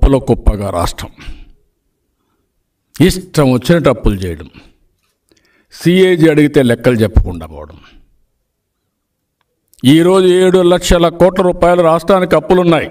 అప్పుల కుప్పగా రాష్ట్రం ఇష్టం వచ్చినట్టు అప్పులు చేయడం సిఏజీ అడిగితే లెక్కలు చెప్పకుండా పోవడం ఈరోజు ఏడు లక్షల కోట్ల రూపాయలు రాష్ట్రానికి అప్పులున్నాయి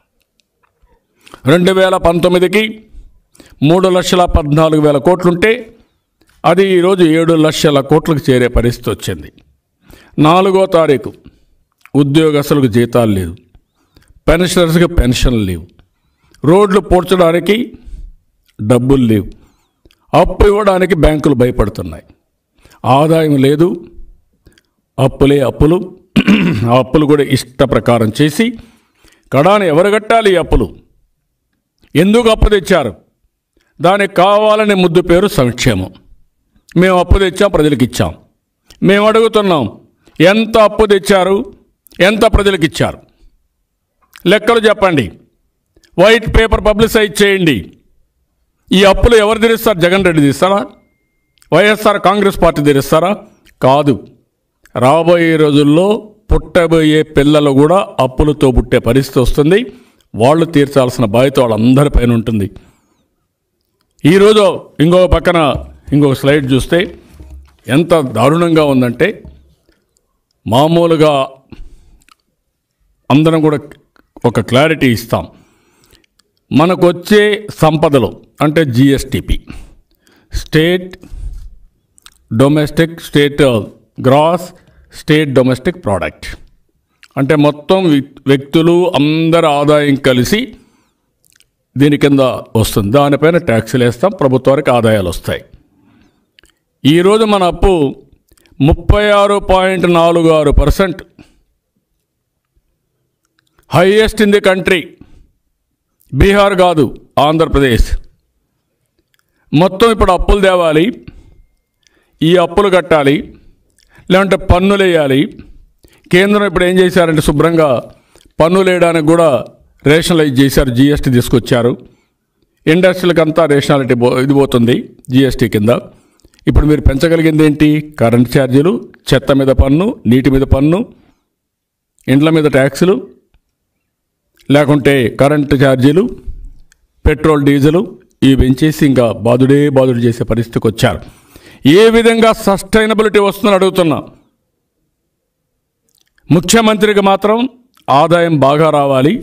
రెండు వేల పంతొమ్మిదికి మూడు లక్షల పద్నాలుగు వేల కోట్లుంటే అది ఈరోజు ఏడు లక్షల కోట్లకు చేరే పరిస్థితి వచ్చింది నాలుగో తారీఖు ఉద్యోగస్తులకు జీతాలు లేవు పెన్షనర్స్కి పెన్షన్లు లేవు రోడ్లు పూడ్చడానికి డబ్బులు లేవు అప్పు ఇవ్వడానికి బ్యాంకులు భయపడుతున్నాయి ఆదాయం లేదు అప్పులే అప్పులు ఆ అప్పులు కూడా ఇష్ట ప్రకారం చేసి కడాని ఎవరు కట్టాలి ఈ అప్పులు ఎందుకు అప్పు తెచ్చారు దానికి కావాలనే ముద్దు పేరు సంక్షేమం మేము అప్పు తెచ్చాం ప్రజలకు ఇచ్చాం మేము అడుగుతున్నాం ఎంత అప్పు తెచ్చారు ఎంత ప్రజలకు ఇచ్చారు లెక్కలు చెప్పండి వైట్ పేపర్ పబ్లిసైజ్ చేయండి ఈ అప్పులు ఎవరు తీరుస్తారు జగన్ రెడ్డి తీస్తారా వైఎస్ఆర్ కాంగ్రెస్ పార్టీ తీరుస్తారా కాదు రాబోయే రోజుల్లో పుట్టబోయే పిల్లలు కూడా అప్పులతో పుట్టే పరిస్థితి వస్తుంది వాళ్ళు తీర్చాల్సిన బాధ్యత వాళ్ళందరిపైన ఉంటుంది ఈరోజు ఇంకొక పక్కన ఇంకొక స్లైడ్ చూస్తే ఎంత దారుణంగా ఉందంటే మామూలుగా అందరం కూడా ఒక క్లారిటీ ఇస్తాం మనకు వచ్చే సంపదలు అంటే GSDP state domestic state gross state domestic product అంటే మొత్తం వ్యక్- వ్యక్తులు అందరి ఆదాయం కలిసి దీని కింద వస్తుంది దానిపైన ట్యాక్సీలు వేస్తాం ప్రభుత్వానికి ఆదాయాలు వస్తాయి ఈరోజు మన అప్పు ముప్పై ఆరు పాయింట్ నాలుగు ఆరు percent highest in the country Bihar కాదు ఆంధ్రప్రదేశ్ మొత్తం ఇప్పుడు అప్పులు తేవాలి ఈ అప్పులు కట్టాలి లేదంటే పన్నులు వేయాలి కేంద్రం ఇప్పుడు ఏం చేశారంటే శుభ్రంగా పన్నులు వేయడానికి కూడా రేషనలైజ్ చేశారు జిఎస్టీ తీసుకొచ్చారు ఇండస్ట్రీలకు అంతా రేషనాలిటీ పో ఇది పోతుంది జిఎస్టీ కింద ఇప్పుడు మీరు పెంచగలిగింది ఏంటి కరెంట్ ఛార్జీలు చెత్త మీద పన్ను నీటి మీద పన్ను ఇండ్ల మీద ట్యాక్సులు లేకుంటే కరెంటు ఛార్జీలు పెట్రోల్ డీజిల్ ఇవి పెంచేసి ఇంకా బాధుడే బాధుడు చేసే పరిస్థితికి వచ్చారు ఏ విధంగా సస్టైనబిలిటీ వస్తుందని అడుగుతున్నా ముఖ్యమంత్రికి మాత్రం ఆదాయం బాగా రావాలి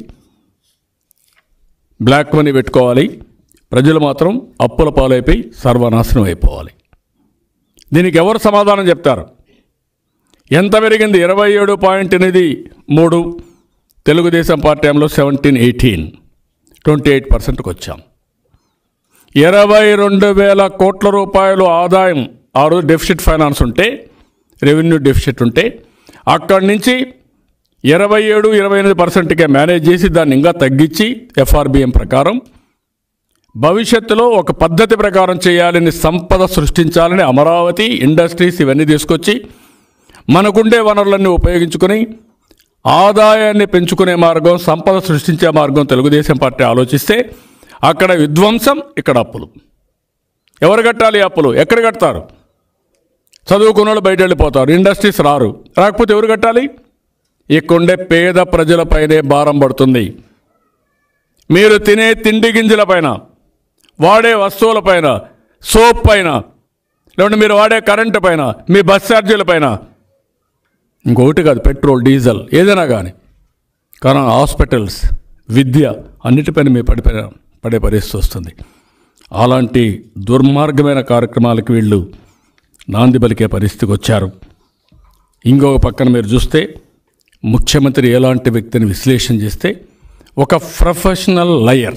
బ్లాక్ మనీ పెట్టుకోవాలి ప్రజలు మాత్రం అప్పుల పాలైపోయి సర్వనాశనం అయిపోవాలి దీనికి ఎవరు సమాధానం చెప్తారు ఎంత పెరిగింది ఇరవై ఏడు పాయింట్ ఎనిమిది మూడు తెలుగుదేశం పార్టీ టైంలో సెవెంటీన్ ఎయిటీన్ ట్వంటీ ఎయిట్ పర్సెంట్కి వచ్చాం ఇరవై రెండు వేల కోట్ల రూపాయలు ఆదాయం ఆ రోజు డెఫిసిట్ ఫైనాన్స్ ఉంటే రెవెన్యూ డెఫిసిట్ ఉంటే అక్కడి నుంచి ఇరవై ఏడు ఇరవై ఎనిమిది పర్సెంట్కే మేనేజ్ చేసి దాన్ని ఇంకా తగ్గించి ఎఫ్ఆర్బిఎం ప్రకారం భవిష్యత్తులో ఒక పద్ధతి ప్రకారం చేయాలని సంపద సృష్టించాలని అమరావతి ఇండస్ట్రీస్ ఇవన్నీ తీసుకొచ్చి మనకుండే వనరులన్నీ ఉపయోగించుకొని ఆదాయాన్ని పెంచుకునే మార్గం సంపద సృష్టించే మార్గం తెలుగుదేశం పార్టీ ఆలోచిస్తే అక్కడ విధ్వంసం ఇక్కడ అప్పులు ఎవరు కట్టాలి ఈ అప్పులు ఎక్కడ కడతారు చదువుకున్న వాళ్ళు బయట వెళ్ళిపోతారు ఇండస్ట్రీస్ రారు రాకపోతే ఎవరు కట్టాలి ఇక్కడుండే పేద ప్రజలపైనే భారం పడుతుంది మీరు తినే తిండి గింజల పైన వాడే వస్తువుల పైన సోప్ పైన లేకుంటే మీరు వాడే కరెంటు పైన మీ బస్ ఛార్జీల పైన ఇంకొకటి కాదు పెట్రోల్ డీజిల్ ఏదైనా కానీ కానీ హాస్పిటల్స్ విద్య అన్నిటిపైన మీ పడిపోయిన పడే పరిస్థితి వస్తుంది అలాంటి దుర్మార్గమైన కార్యక్రమాలకు వీళ్ళు నాంది పలికే పరిస్థితికి వచ్చారు ఇంకొక పక్కన మీరు చూస్తే ముఖ్యమంత్రి ఎలాంటి వ్యక్తిని విశ్లేషణ చేస్తే ఒక ప్రొఫెషనల్ లయర్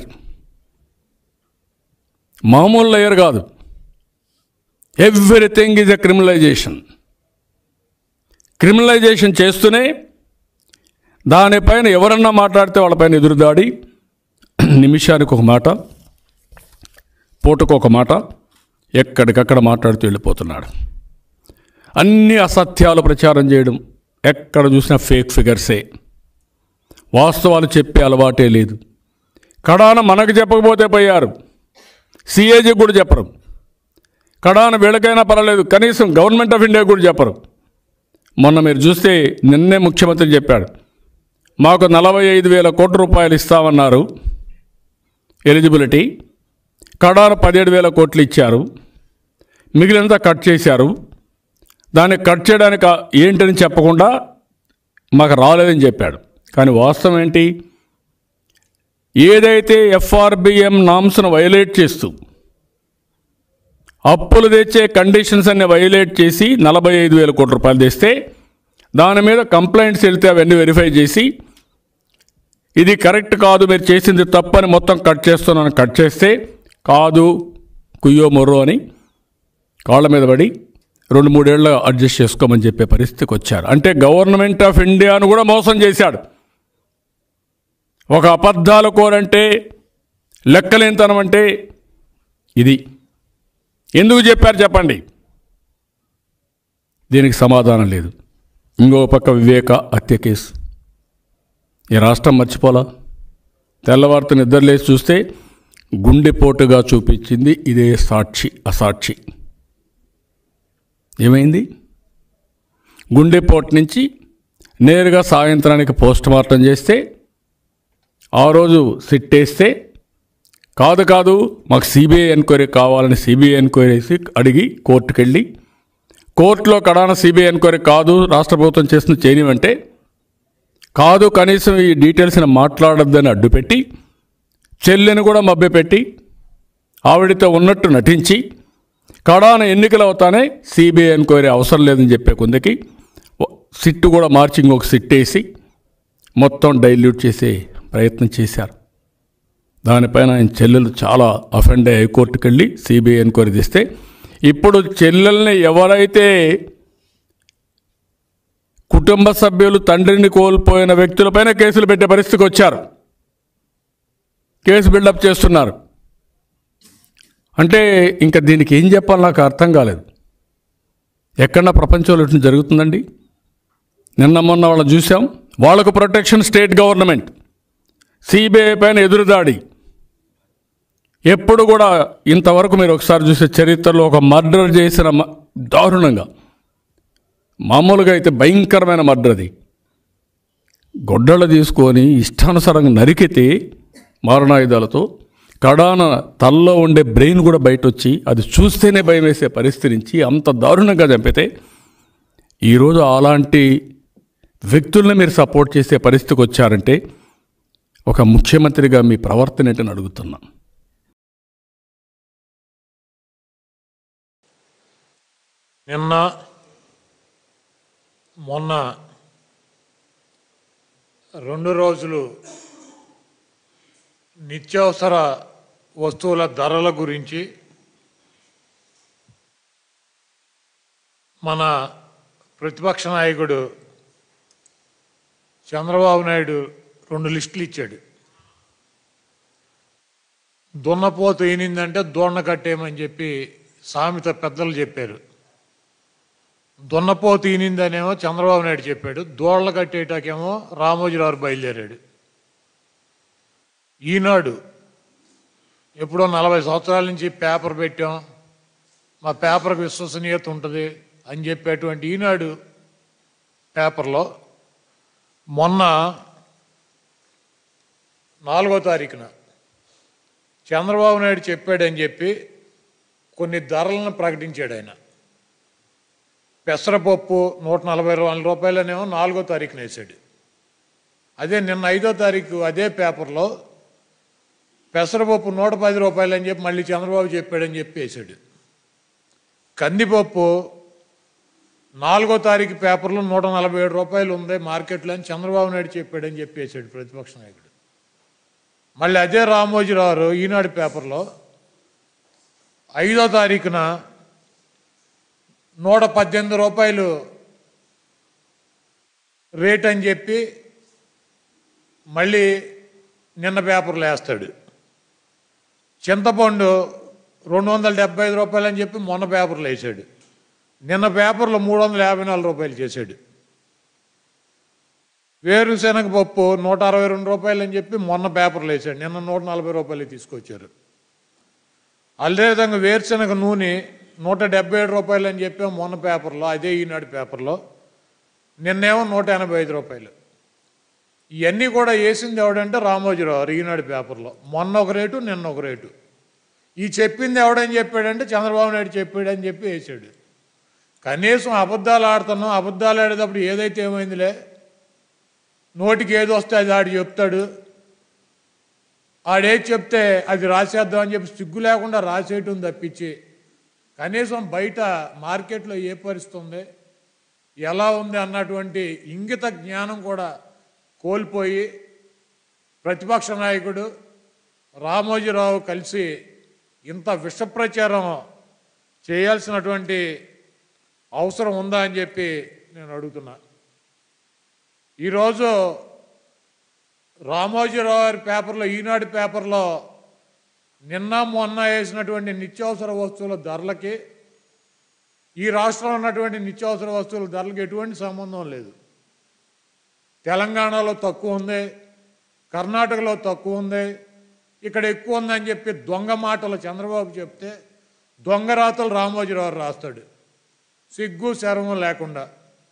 మామూలు లయర్ కాదు everything is a criminalization criminalization చేస్తూనే దానిపైన ఎవరన్నా మాట్లాడితే వాళ్ళపైన ఎదురుదాడి నిమిషానికి ఒక మాట పూటకు ఒక మాట ఎక్కడికక్కడ మాట్లాడుతూ వెళ్ళిపోతున్నాడు అన్ని అసత్యాలు ప్రచారం చేయడం ఎక్కడ చూసినా ఫేక్ ఫిగర్సే వాస్తవాలు చెప్పే అలవాటే లేదు కడాన మనకు చెప్పకపోతే పోయారు సిఏజీ కూడా చెప్పరు కడాన వీళ్ళకైనా పర్వాలేదు కనీసం గవర్నమెంట్ ఆఫ్ ఇండియా కూడా చెప్పరు మొన్న మీరు చూస్తే నిన్నే ముఖ్యమంత్రి చెప్పాడు మాకు నలభై ఐదు వేల కోట్ల రూపాయలు ఇస్తామన్నారు ఎలిజిబిలిటీ కడాన పదిహేడు వేల కోట్లు ఇచ్చారు మిగిలినంతా కట్ చేశారు దాన్ని కట్ చేయడానికి ఆ- ఏంటని చెప్పకుండా మాకు రాలేదని చెప్పాడు కానీ వాస్తవం ఏంటి ఏదైతే ఎఫ్ఆర్బిఎం నామ్స్ను వైలేట్ చేస్తూ అప్పులు తెచ్చే కండిషన్స్ అన్ని వైలేట్ చేసి నలభై ఐదు వేల కోట్ల రూపాయలు తెస్తే దాని మీద కంప్లైంట్స్ వెళ్తే అవన్నీ వెరిఫై చేసి ఇది కరెక్ట్ కాదు మీరు చేసింది తప్పని మొత్తం కట్ చేస్తున్నాను కట్ చేస్తే కాదు కుయ్యో మొర్రో అని కాళ్ళ మీద పడి రెండు మూడేళ్ళు అడ్జస్ట్ చేసుకోమని చెప్పే పరిస్థితికి వచ్చారు అంటే గవర్నమెంట్ ఆఫ్ ఇండియాను కూడా మోసం చేశాడు ఒక అబద్ధాల కోరంటే లెక్కలేనితనం అంటే ఇది ఎందుకు చెప్పారు చెప్పండి దీనికి సమాధానం లేదు ఇంకో పక్క వివేక హత్య కేసు ఈ రాష్ట్రం మర్చిపోలా తెల్లవారితో నిద్రలేసి చూస్తే గుండెపోటుగా చూపించింది ఇదే సాక్షి అసాక్షి ఏమైంది గుండెపోటు నుంచి నేరుగా సాయంత్రానికి పోస్ట్ మార్టం చేస్తే ఆ రోజు సిట్ వేస్తే కాదు కాదు మాకు సిబిఐ ఎంక్వైరీ కావాలని సిబిఐ ఎంక్వైరీ అడిగి కోర్టుకు వెళ్ళి కోర్టులో కడాన సిబిఐ ఎంక్వైరీ కాదు రాష్ట్ర ప్రభుత్వం చేసిన చేయనివంటే కాదు కనీసం ఈ డీటెయిల్స్ని మాట్లాడొద్దని అడ్డుపెట్టి చెల్లెని కూడా మభ్యపెట్టి ఆవిడతో ఉన్నట్టు నటించి కడాన ఎన్నికలు అవుతానే సిబిఐ ఎంక్వైరీ అవసరం లేదని చెప్పే కొందకి సిట్టు కూడా మార్చి ఇంకొక సిట్ వేసి మొత్తం డైల్యూట్ చేసే ప్రయత్నం చేశారు దానిపైన ఆయన చెల్లెలు చాలా అఫెండ్ అయ్యి హైకోర్టుకు వెళ్ళి సిబిఐ ఎంక్వైరీ తీస్తే ఇప్పుడు చెల్లెల్ని ఎవరైతే కుటుంబ సభ్యులు తండ్రిని కోల్పోయిన వ్యక్తులపైన కేసులు పెట్టే పరిస్థితికి వచ్చారు కేసు బిల్డప్ చేస్తున్నారు అంటే ఇంకా దీనికి ఏం చెప్పాలి నాకు అర్థం కాలేదు ఎక్కడన్నా ప్రపంచంలో ఇట్లా జరుగుతుందండి నిన్న మొన్న వాళ్ళని చూసాం వాళ్ళకు ప్రొటెక్షన్ స్టేట్ గవర్నమెంట్ సిబిఐ పైన ఎదురుదాడి ఎప్పుడు కూడా ఇంతవరకు మీరు ఒకసారి చూసే చరిత్రలో ఒక మర్డర్ చేసిన మ- దారుణంగా మామూలుగా అయితే భయంకరమైన మర్డర్ అది గొడ్డళ్ళు తీసుకొని ఇష్టానుసారంగా నరికితే మారణాయుధాలతో కడాన తల్లో ఉండే బ్రెయిన్ కూడా బయట వచ్చి అది చూస్తేనే భయం వేసే పరిస్థితి నుంచి అంత దారుణంగా చంపితే ఈరోజు అలాంటి వ్యక్తుల్ని మీరు సపోర్ట్ చేసే పరిస్థితికి వచ్చారంటే ఒక ముఖ్యమంత్రిగా మీ ప్రవర్తన ఏంటని అడుగుతున్నా నిన్న మొన్న రెండు రోజులు నిత్యావసర వస్తువుల ధరల గురించి మన ప్రతిపక్ష నాయకుడు చంద్రబాబు నాయుడు రెండు లిస్టులు ఇచ్చాడు దున్నపోతు ఈనిందంటే దోణ కట్టేయమని చెప్పి సామెత పెద్దలు చెప్పారు దున్నపోతు ఈనిందనేమో చంద్రబాబు నాయుడు చెప్పాడు దోళ్ల కట్టేటాకేమో రామోజీరావు బయలుదేరాడు ఈనాడు ఎప్పుడో నలభై సంవత్సరాల నుంచి పేపర్ పెట్టాం మా పేపర్కి విశ్వసనీయత ఉంటుంది అని చెప్పేటువంటి ఈనాడు పేపర్లో మొన్న నాలుగో తారీఖున చంద్రబాబు నాయుడు చెప్పాడని చెప్పి కొన్ని ధరలను ప్రకటించాడు ఆయన పెసరపప్పు నూట నలభై నాలుగు రూపాయలనేమో నాలుగో తారీఖున వేసాడు అదే నిన్న ఐదో తారీఖు అదే పేపర్లో పెసరపప్పు నూట పది రూపాయలు అని చెప్పి మళ్ళీ చంద్రబాబు చెప్పాడని చెప్పి వేసాడు కందిపప్పు నాలుగో తారీఖు పేపర్లో నూట నలభై ఏడు రూపాయలు ఉంది మార్కెట్లో అని చంద్రబాబు నాయుడు చెప్పాడని చెప్పి వేసాడు ప్రతిపక్ష నాయకుడు మళ్ళీ అదే రామోజీరావు ఈనాడు పేపర్లో ఐదో తారీఖున నూట పద్దెనిమిది రూపాయలు రేట్ అని చెప్పి మళ్ళీ నిన్న పేపర్లో వేస్తాడు చింతపండు రెండు వందల డెబ్బై ఐదు రూపాయలు అని చెప్పి మొన్న పేపర్లో వేసాడు నిన్న పేపర్లో మూడు వందల యాభై నాలుగు రూపాయలు చేశాడు వేరుశనగ పప్పు నూట అరవై రెండు రూపాయలు అని చెప్పి మొన్న పేపర్లో వేసాడు నిన్న నూట నలభై రూపాయలు తీసుకొచ్చారు అదేవిధంగా వేరుశనగ నూనె నూట డెబ్బై ఏడు రూపాయలు అని చెప్పి మొన్న పేపర్లో అదే ఈనాడు పేపర్లో నిన్నేమో నూట ఎనభై ఐదు రూపాయలు ఇవన్నీ కూడా వేసింది ఎవడంటే రామోజీరావు గారు ఈనాడు పేపర్లో మొన్న ఒక రేటు నిన్న ఒక రేటు ఈ చెప్పింది ఎవడని చెప్పాడంటే చంద్రబాబు నాయుడు చెప్పాడని చెప్పి వేసాడు కనీసం అబద్ధాలు ఆడుతున్నాం అబద్ధాలు ఆడేటప్పుడు ఏదైతే ఏమైందిలే నోటికి ఏది వస్తే అది ఆడు చెప్తాడు ఆడేది చెప్తే అది రాసేద్దాం అని చెప్పి సిగ్గు లేకుండా రాసేయటం తప్పించి కనీసం బయట మార్కెట్లో ఏ పరిస్థితి ఉంది ఎలా ఉంది అన్నటువంటి ఇంగిత జ్ఞానం కూడా కోల్పోయి ప్రతిపక్ష నాయకుడు రామోజీరావు కలిసి ఇంత విష ప్రచారం చేయాల్సినటువంటి అవసరం ఉందా అని చెప్పి నేను అడుగుతున్నా ఈరోజు రామోజీరావు గారి పేపర్లో ఈనాడు పేపర్లో నిన్న మొన్న వేసినటువంటి నిత్యావసర వస్తువుల ధరలకి ఈ రాష్ట్రంలో ఉన్నటువంటి నిత్యావసర వస్తువుల ధరలకు ఎటువంటి సంబంధం లేదు తెలంగాణలో తక్కువ ఉంది కర్ణాటకలో తక్కువ ఉంది ఇక్కడ ఎక్కువ ఉందని చెప్పి దొంగ మాటలు చంద్రబాబు చెప్తే దొంగ రాతలు రామోజీరావు రాస్తాడు సిగ్గు శరమం లేకుండా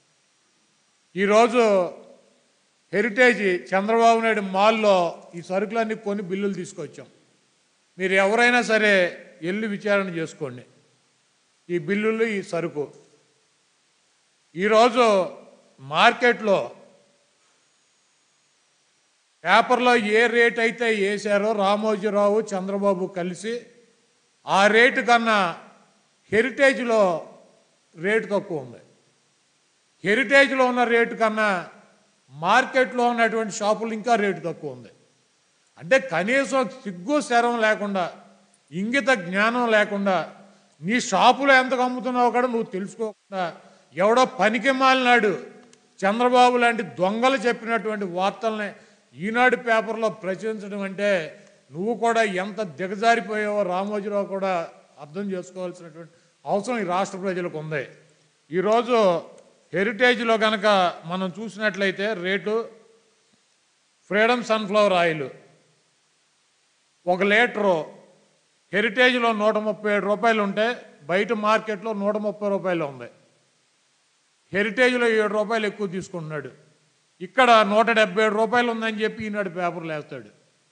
ఈరోజు హెరిటేజ్ చంద్రబాబు నాయుడు మాల్లో ఈ సరుకులన్నీ కొని బిల్లులు తీసుకొచ్చాం మీరు ఎవరైనా సరే వెళ్ళి విచారణ చేసుకోండి ఈ బిల్లులు ఈ సరుకు ఈరోజు మార్కెట్లో పేపర్లో ఏ రేట్ అయితే వేశారో రామోజీరావు చంద్రబాబు కలిసి ఆ రేటు కన్నా హెరిటేజ్లో రేటు తక్కువ ఉంది హెరిటేజ్లో ఉన్న రేటు కన్నా మార్కెట్లో ఉన్నటువంటి షాపులు ఇంకా రేటు తక్కువ ఉంది అంటే కనీసం సిగ్గు శరం లేకుండా ఇంగిత జ్ఞానం లేకుండా నీ షాపులో ఎంతకు అమ్ముతున్నావు కూడా నువ్వు తెలుసుకోకుండా ఎవడో పనికి మాలినాడు చంద్రబాబు లాంటి దొంగలు చెప్పినటువంటి వార్తల్ని ఈనాడు పేపర్లో ప్రచురించడం అంటే నువ్వు కూడా ఎంత దిగజారిపోయావో రామోజీరావు కూడా అర్థం చేసుకోవాల్సినటువంటి అవసరం ఈ రాష్ట్ర ప్రజలకు ఉంది ఈరోజు హెరిటేజ్లో కనుక మనం చూసినట్లయితే రేటు ఫ్రీడమ్ సన్ఫ్లవర్ ఆయిల్ ఒక లీటరు హెరిటేజ్లో నూట ముప్పై ఏడు రూపాయలు ఉంటే బయట మార్కెట్లో నూట ముప్పై రూపాయలు ఉంది హెరిటేజ్లో ఏడు రూపాయలు ఎక్కువ తీసుకుంటున్నాడు ఇక్కడ నూట డెబ్బై ఏడు రూపాయలు ఉందని చెప్పి ఈనాడు పేపర్లు వేస్తాడు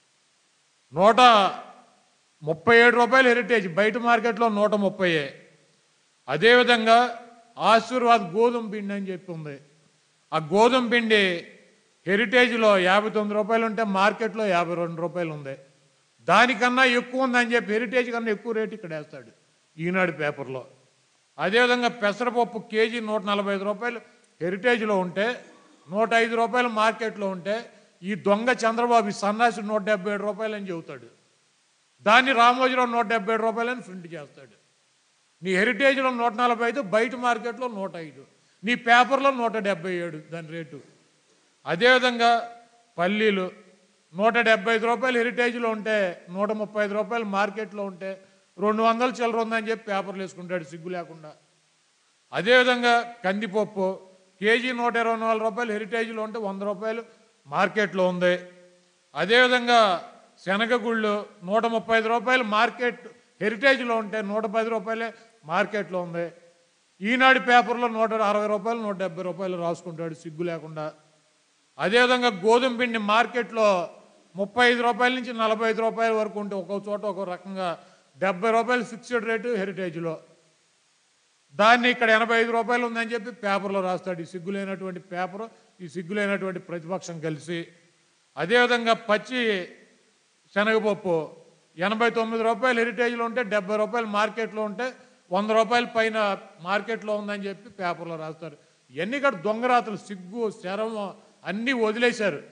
నూట ముప్పై ఏడు రూపాయలు హెరిటేజ్ బయట మార్కెట్లో నూట ముప్పై అదేవిధంగా ఆశీర్వాద్ గోధుమ పిండి అని చెప్పి ఉంది ఆ గోధుమ పిండి హెరిటేజ్లో యాభై తొమ్మిది రూపాయలు ఉంటే మార్కెట్లో యాభై రెండు రూపాయలు ఉంది దానికన్నా ఎక్కువ ఉందని చెప్పి హెరిటేజ్ కన్నా ఎక్కువ రేటు ఇక్కడ వేస్తాడు ఈనాడు పేపర్లో అదేవిధంగా పెసరపప్పు కేజీ నూట నలభై ఐదు రూపాయలు హెరిటేజ్లో ఉంటే నూట ఐదు రూపాయలు మార్కెట్లో ఉంటే ఈ దొంగ చంద్రబాబు ఈ సన్నాసి నూట డెబ్బై ఏడు రూపాయలు అని చెబుతాడు దాన్ని రామోజీరావు నూట డెబ్బై ఏడు రూపాయలని ప్రింట్ చేస్తాడు నీ హెరిటేజ్లో నూట నలభై ఐదు బయట మార్కెట్లో నూట ఐదు నీ పేపర్లో నూట డెబ్బై ఏడు దాని రేటు అదేవిధంగా పల్లీలు నూట డెబ్బై ఐదు రూపాయలు హెరిటేజ్లో ఉంటే నూట ముప్పై ఐదు రూపాయలు మార్కెట్లో ఉంటే రెండు వందలు చిల్లర ఉందని చెప్పి పేపర్లు వేసుకుంటాడు సిగ్గు లేకుండా అదేవిధంగా కందిపప్పు కేజీ నూట ఇరవై నాలుగు రూపాయలు హెరిటేజ్లో ఉంటే వంద రూపాయలు మార్కెట్లో ఉంది అదేవిధంగా శనగగుళ్ళు నూట ముప్పై ఐదు రూపాయలు మార్కెట్ హెరిటేజ్లో ఉంటే నూట పది రూపాయలే మార్కెట్లో ఉంది ఈనాడు పేపర్లో నూట అరవై రూపాయలు నూట డెబ్బై రూపాయలు రాసుకుంటాడు సిగ్గు లేకుండా అదేవిధంగా గోధుమ పిండి మార్కెట్లో ముప్పై ఐదు రూపాయల నుంచి నలభై ఐదు రూపాయల వరకు ఉంటే ఒక్కో చోట ఒక్కో రకంగా డెబ్బై రూపాయలు ఫిక్స్డ్ రేటు హెరిటేజ్లో దాన్ని ఇక్కడ ఎనభై ఐదు రూపాయలు ఉందని చెప్పి పేపర్లో రాస్తాడు ఈ సిగ్గులేనటువంటి పేపర్ ఈ సిగ్గులేనటువంటి ప్రతిపక్షం కలిసి అదేవిధంగా పచ్చి శనగపప్పు ఎనభై తొమ్మిది రూపాయలు హెరిటేజ్లో ఉంటే డెబ్బై రూపాయలు మార్కెట్లో ఉంటే వంద రూపాయల పైన మార్కెట్లో ఉందని చెప్పి పేపర్లో రాస్తారు ఇవన్నీ కూడా దొంగరాతలు సిగ్గు శరము అన్నీ వదిలేశారు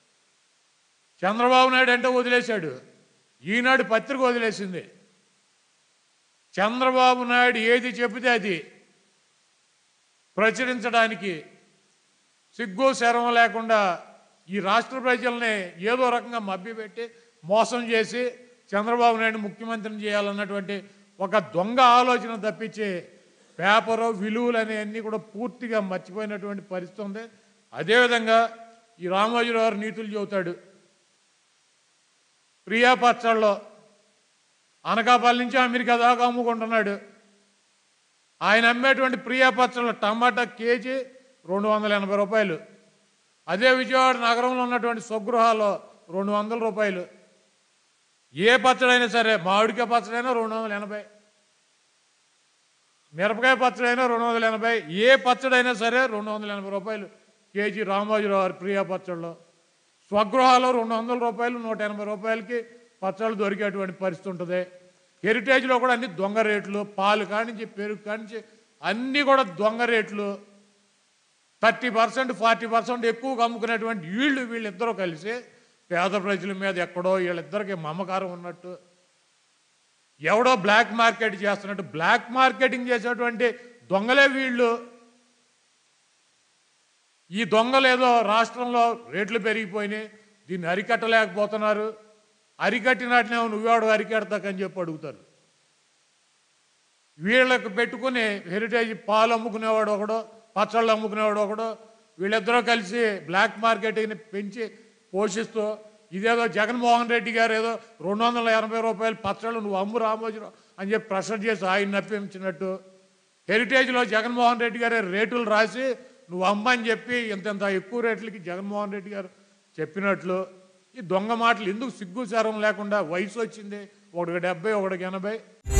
చంద్రబాబు నాయుడు అంటే వదిలేశాడు ఈనాడు పత్రిక వదిలేసింది చంద్రబాబు నాయుడు ఏది చెబితే అది ప్రచురించడానికి సిగ్గు శరం లేకుండా ఈ రాష్ట్ర ప్రజల్ని ఏదో రకంగా మభ్యపెట్టి మోసం చేసి చంద్రబాబు నాయుడు ముఖ్యమంత్రిని చేయాలన్నటువంటి ఒక దొంగ ఆలోచన తప్పించి పేపరు విలువలు అనేవన్నీ కూడా పూర్తిగా మర్చిపోయినటువంటి పరిస్థితి ఉంది అదేవిధంగా ఈ రామోజీరావు గారు నీతులు చెబుతాడు ప్రియా పచ్చళ్ళలో అనకాపల్లి నుంచి అమెరికా దాకా అమ్ముకుంటున్నాడు ఆయన అమ్మేటువంటి ప్రియా పచ్చళ్ళ టమాటా కేజీ రెండు వందల ఎనభై రూపాయలు అదే విజయవాడ నగరంలో ఉన్నటువంటి స్వగృహాలు రెండు వందల రూపాయలు ఏ పచ్చడైనా సరే మామిడికాయ పచ్చడైనా రెండు వందల ఎనభై మిరపకాయ పచ్చడైనా రెండు వందల ఎనభై ఏ పచ్చడైనా సరే రెండు వందల ఎనభై రూపాయలు కేజీ రామోజీరావు గారి ప్రియా పచ్చళ్ళు స్వగృహాలు రెండు వందల రూపాయలు నూట ఎనభై రూపాయలకి పచ్చళ్ళు దొరికేటువంటి పరిస్థితి ఉంటుంది హెరిటేజ్లో కూడా అన్ని దొంగ రేట్లు పాలు కానించి పెరుగు కానించి అన్నీ కూడా దొంగ రేట్లు థర్టీ పర్సెంట్ ఫార్టీ పర్సెంట్ ఎక్కువగా అమ్ముకునేటువంటి వీళ్ళు వీళ్ళిద్దరూ కలిసి పేద ప్రజల మీద ఎక్కడో వీళ్ళిద్దరికి మమకారం ఉన్నట్టు ఎవడో బ్లాక్ మార్కెట్ చేస్తున్నట్టు బ్లాక్ మార్కెటింగ్ చేసేటువంటి దొంగలే వీళ్ళు ఈ దొంగలు ఏదో రాష్ట్రంలో రేట్లు పెరిగిపోయినాయి దీన్ని అరికట్టలేకపోతున్నారు అరికట్టినట్లేమో నువ్వెవడు అరికెడతాకని చెప్పి అడుగుతారు వీళ్ళకి పెట్టుకుని హెరిటేజ్ పాలు అమ్ముకునేవాడు ఒకడు పచ్చళ్ళు అమ్ముకునేవాడు ఒకడు వీళ్ళిద్దరూ కలిసి బ్లాక్ మార్కెట్ని పెంచి పోషిస్తూ ఇదేదో జగన్మోహన్ రెడ్డి గారు ఏదో రెండు వందల ఎనభై రూపాయలు పచ్చళ్ళు నువ్వు అమ్ము రామోజీరావు అని చెప్పి ప్రెషర్ చేసి ఆయన నప్పించినట్టు హెరిటేజ్లో జగన్మోహన్ రెడ్డి గారే రేటులు రాసి నువ్వు అమ్మని చెప్పి ఇంత ఎక్కువ రేట్లకి జగన్మోహన్ రెడ్డి గారు చెప్పినట్లు ఈ దొంగ మాటలు ఎందుకు సిగ్గు సారం లేకుండా వయసు వచ్చింది ఒకటికి డెబ్బై ఒకటికి ఎనభై